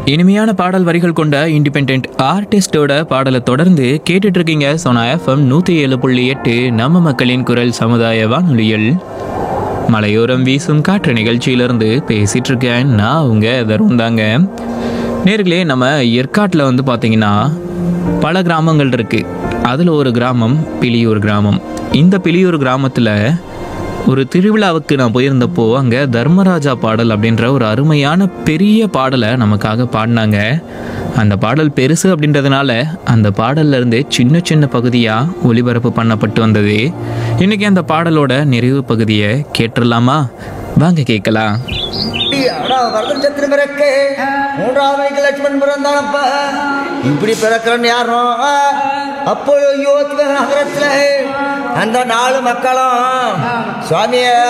இனிமையான பாடல் வரிகள் கொண்ட இண்டிபெண்ட் ஆர்டிஸ்டோட பாடலை தொடர்ந்து கேட்டுட்டு இருக்கீங்க சோனா எஃப்எம் நூற்றி ஏழு புள்ளி எட்டு நம்ம மக்களின் குரல் சமுதாய வானொலியில் மலையோரம் வீசும் காற்று நிகழ்ச்சியிலிருந்து பேசிட்டு இருக்கேன் நான் உங்க தருண் தாங்க நேர்களே நம்ம ஏற்காட்டில் வந்து பார்த்தீங்கன்னா பல கிராமங்கள் இருக்கு அதில் ஒரு கிராமம் பிலியூர் கிராமம் இந்த பிலியூர் கிராமத்தில் ஒரு திருவிழாவுக்கு நான் போயிருந்தப்போ அங்கே தர்மராஜா பாடல் அப்படின்ற ஒரு அருமையான பெரிய பாடலை நமக்காக பாடினாங்க அந்த பாடல் பெருசு அப்படின்றதுனால அந்த பாடல்ல இருந்து சின்ன சின்ன பகுதியாக ஒளிபரப்பு பண்ணப்பட்டு வந்தது இன்னைக்கு அந்த பாடலோட நிறைவு பகுதியை கேட்டுடலாமா வாங்க கேட்கலாம் அடா வரதன் சத்திர பிறக்கு மூன்றாவது மணிக்கு லட்சுமணன் பிறந்தானப்ப இப்படி பிறக்கிறன்னு யாரும் அப்போ யோகத்துல நகரத்துல அந்த நாலு மக்களும் சுவாமிய